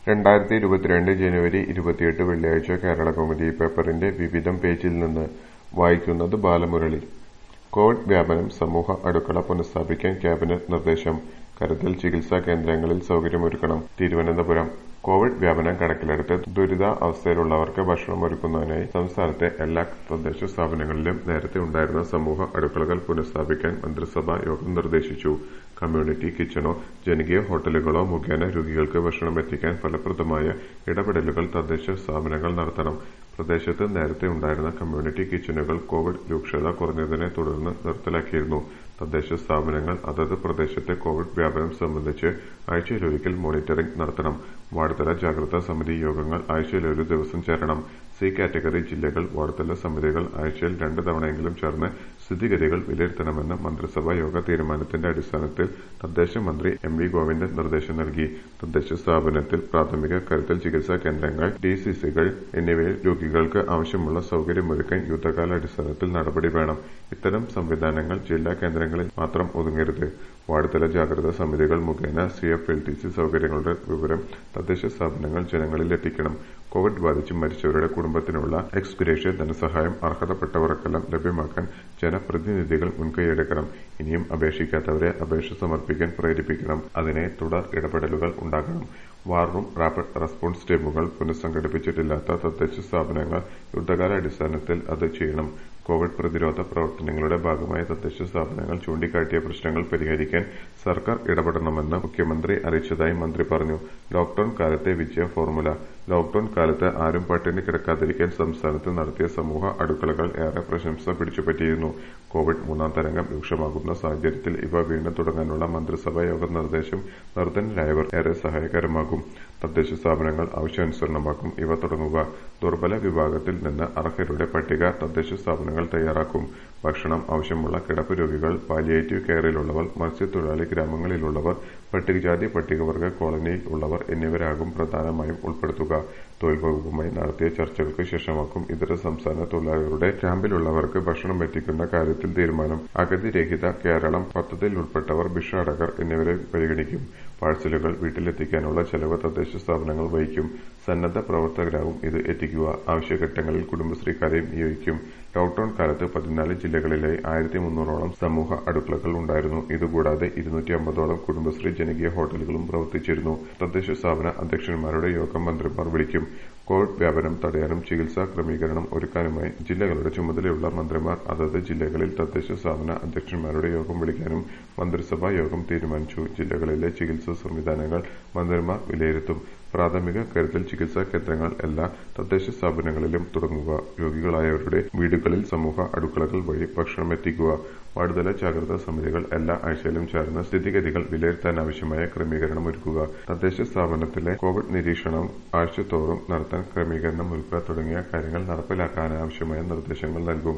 രണ്ടായിരത്തി ഇരുപത്തിരണ്ട് ജനുവരി ഇരുപത്തിയെട്ട് വെള്ളിയാഴ്ച കേരളകൗമുദി പേപ്പറിന്റെ വിവിധം പേജിൽ നിന്ന് വായിക്കുന്നത് ബാലമുരളി കോവിഡ് വ്യാപനം സമൂഹ അടുക്കള പുനഃസ്ഥാപിക്കാൻ ക്യാബിനറ്റ് നിർദ്ദേശം കരുതൽ ചികിത്സാ കേന്ദ്രങ്ങളിൽ സൗകര്യമൊരുക്കണം തിരുവനന്തപുരം കോവിഡ് വ്യാപനം കണക്കിലെടുത്ത് ദുരിതാവസ്ഥയിലുള്ളവർക്ക് ഭക്ഷണം ഒരുക്കുന്നതിനായി സംസ്ഥാനത്തെ എല്ലാ തദ്ദേശ സ്ഥാപനങ്ങളിലും നേരത്തെ ഉണ്ടായിരുന്ന സമൂഹ അടുക്കളകൾ പുനഃസ്ഥാപിക്കാൻ മന്ത്രിസഭാ യോഗം നിർദ്ദേശിച്ചു കമ്മ്യൂണിറ്റി കിച്ചണോ ജനകീയ ഹോട്ടലുകളോ മുഖേന രോഗികൾക്ക് ഭക്ഷണം എത്തിക്കാൻ ഫലപ്രദമായ ഇടപെടലുകൾ തദ്ദേശ സ്ഥാപനങ്ങൾ നടത്തണം പ്രദേശത്ത് നേരത്തെ ഉണ്ടായിരുന്ന കമ്മ്യൂണിറ്റി കിച്ചണുകൾ കോവിഡ് രൂക്ഷത കുറഞ്ഞതിനെ തുടർന്ന് നിർത്തലാക്കിയിരുന്നു തദ്ദേശ സ്ഥാപനങ്ങൾ അതത് പ്രദേശത്തെ കോവിഡ് വ്യാപനം സംബന്ധിച്ച് ആഴ്ചയിലൊരിക്കൽ മോണിറ്ററിംഗ് നടത്തണം വാർഡുതല ജാഗ്രതാ സമിതി യോഗങ്ങൾ ആഴ്ചയിലൊരു ദിവസം ചേരണം സി കാറ്റഗറി ജില്ലകൾ വാർഡുതല സമിതികൾ ആഴ്ചയിൽ രണ്ട് തവണയെങ്കിലും ചേർന്ന് സ്ഥിതിഗതികൾ വിലയിരുത്തണമെന്ന് മന്ത്രിസഭാ യോഗ തീരുമാനത്തിന്റെ അടിസ്ഥാനത്തിൽ തദ്ദേശ മന്ത്രി എം വി ഗോവിന്ദൻ നിർദ്ദേശം നൽകി തദ്ദേശ സ്ഥാപനത്തിൽ പ്രാഥമിക കരുതൽ ചികിത്സാ കേന്ദ്രങ്ങൾ ഡിസിസികൾ എന്നിവയിൽ രോഗികൾക്ക് ആവശ്യമുള്ള സൗകര്യമൊരുക്കാൻ യുദ്ധകാലാടിസ്ഥാനത്തിൽ നടപടി വേണം ഇത്തരം സംവിധാനങ്ങൾ ജില്ലാ കേന്ദ്രങ്ങളിൽ മാത്രം ഒതുങ്ങരുത് വാർഡുതല ജാഗ്രതാ സമിതികൾ മുഖേന C F L T C സൗകര്യങ്ങളുടെ വിവരം തദ്ദേശ സ്ഥാപനങ്ങൾ ജനങ്ങളിൽ എത്തിക്കണം കോവിഡ് ബാധിച്ച് മരിച്ചവരുടെ കുടുംബത്തിനുള്ള എക്സ്ഗ്രേഷ്യ ധനസഹായം അർഹതപ്പെട്ടവർക്കെല്ലാം ലഭ്യമാക്കാൻ ജനപ്രതിനിധികൾ മുൻകൈയെടുക്കണം ഇനിയും അപേക്ഷിക്കാത്തവരെ അപേക്ഷ സമർപ്പിക്കാൻ പ്രേരിപ്പിക്കണം അതിനെ തുടർ ഇടപെടലുകൾ ഉണ്ടാകണം വാർ റൂം റാപ്പിഡ് റെസ്പോൺസ് ടീമുകൾ പുനഃസംഘടിപ്പിച്ചിട്ടില്ലാത്ത തദ്ദേശ സ്ഥാപനങ്ങൾ യുദ്ധകാലാടിസ്ഥാനത്തിൽ അത് ചെയ്യണം കോവിഡ് പ്രതിരോധ പ്രവർത്തനങ്ങളുടെ ഭാഗമായി തദ്ദേശ സ്ഥാപനങ്ങൾ ചൂണ്ടിക്കാട്ടിയ പ്രശ്നങ്ങൾ പരിഹരിക്കാൻ സർക്കാർ ഇടപെടണമെന്ന് മുഖ്യമന്ത്രി അറിയിച്ചതായി മന്ത്രി പറഞ്ഞു ലോക്ഡൌൺ കാലത്തെ വിജയ ഫോർമുല ലോക്ഡൌൺ കാലത്ത് ആരും പട്ടിണി കിടക്കാതിരിക്കാൻ സംസ്ഥാനത്ത് നടത്തിയ സമൂഹ അടുക്കളകൾ ഏറെ പ്രശംസ പിടിച്ചുപറ്റിയിരുന്നു കോവിഡ് മൂന്നാം തരംഗം രൂക്ഷമാകുന്ന സാഹചര്യത്തിൽ ഇവ വീണ്ടും തുടങ്ങാനുള്ള മന്ത്രിസഭാ യോഗ നിർദ്ദേശം നിർധനരായവർ ഏറെ സഹായകരമാകും തദ്ദേശ സ്ഥാപനങ്ങൾ ആവശ്യാനുസരണമാക്കും ഇവ തുടങ്ങുക ദുർബല വിഭാഗത്തിൽ നിന്ന് അർഹരുടെ പട്ടിക തദ്ദേശ സ്ഥാപനങ്ങൾ തയ്യാറാക്കും ഭക്ഷണം ആവശ്യമുള്ള കിടപ്പ് രോഗികൾ പാലിയേറ്റീവ് കെയറിലുള്ളവർ മത്സ്യത്തൊഴിലാളി ഗ്രാമങ്ങളിലുള്ളവർ പട്ടികജാതി പട്ടികവർഗ കോളനിയിൽ ഉള്ളവർ എന്നിവരാകും പ്രധാനമായും ഉൾപ്പെടുത്തുക തൊഴിൽ വകുപ്പുമായി നടത്തിയ ചർച്ചകൾക്ക് ശേഷമാക്കും ഇതര സംസ്ഥാന തൊഴിലാളികളുടെ ക്യാമ്പിലുള്ളവർക്ക് ഭക്ഷണം എത്തിക്കുന്ന കാര്യത്തിൽ തീരുമാനം അഗതിരഹിത കേരളം പദ്ധതിയിൽ ഉൾപ്പെട്ടവർ ഭിക്ഷാടകർ എന്നിവരെ പരിഗണിക്കും പാഴ്സലുകൾ വീട്ടിലെത്തിക്കാനുള്ള ചെലവ് തദ്ദേശ സ്ഥാപനങ്ങൾ വഹിക്കും സന്നദ്ധ പ്രവർത്തകരാകും ഇത് എത്തിക്കുക ആവശ്യഘട്ടങ്ങളിൽ കുടുംബശ്രീക്കാരെയും നിയോഗിക്കും ലോക്ഡൌൺ കാലത്ത് പതിനാല് ജില്ലകളിലായി ആയിരത്തി മുന്നൂറോളം സമൂഹ അടുക്കളകൾ ഉണ്ടായിരുന്നു ഇതുകൂടാതെ ഇരുന്നൂറ്റി അമ്പതോളം കുടുംബശ്രീ ജനകീയ ഹോട്ടലുകളും പ്രവർത്തിച്ചിരുന്നു തദ്ദേശ സ്ഥാപന അധ്യക്ഷന്മാരുടെ യോഗം മന്ത്രിമാർ വിളിക്കും കോവിഡ് വ്യാപനം തടയാനും ചികിത്സാ ക്രമീകരണം ഒരുക്കാനുമായി ജില്ലകളുടെ ചുമതലയുള്ള മന്ത്രിമാർ അതത് ജില്ലകളിൽ തദ്ദേശ സ്ഥാപന അധ്യക്ഷന്മാരുടെ യോഗം വിളിക്കാനും മന്ത്രിസഭാ യോഗം തീരുമാനിച്ചു ജില്ലകളിലെ ചികിത്സാ സംവിധാനങ്ങൾ മന്ത്രിമാർ വിലയിരുത്തും പ്രാഥമിക കരുതൽ ചികിത്സാ കേന്ദ്രങ്ങൾ എല്ലാ തദ്ദേശ സ്ഥാപനങ്ങളിലും തുടങ്ങുക രോഗികളായവരുടെ വീടുകളിൽ സമൂഹ അടുക്കളകൾ വഴി ഭക്ഷണം എത്തിക്കുക വാർഡുതല ജാഗ്രതാ സമിതികൾ എല്ലാ ആഴ്ചയിലും ചേർന്ന് സ്ഥിതിഗതികൾ വിലയിരുത്താനാവശ്യമായ ക്രമീകരണം ഒരുക്കുക തദ്ദേശ സ്ഥാപനത്തിലെ കോവിഡ് നിരീക്ഷണം ആഴ്ചതോറും നടത്താൻ ക്രമീകരണം ഒരുക്കുക തുടങ്ങിയ കാര്യങ്ങൾ നടപ്പിലാക്കാനാവശ്യമായ നിർദ്ദേശങ്ങൾ നൽകും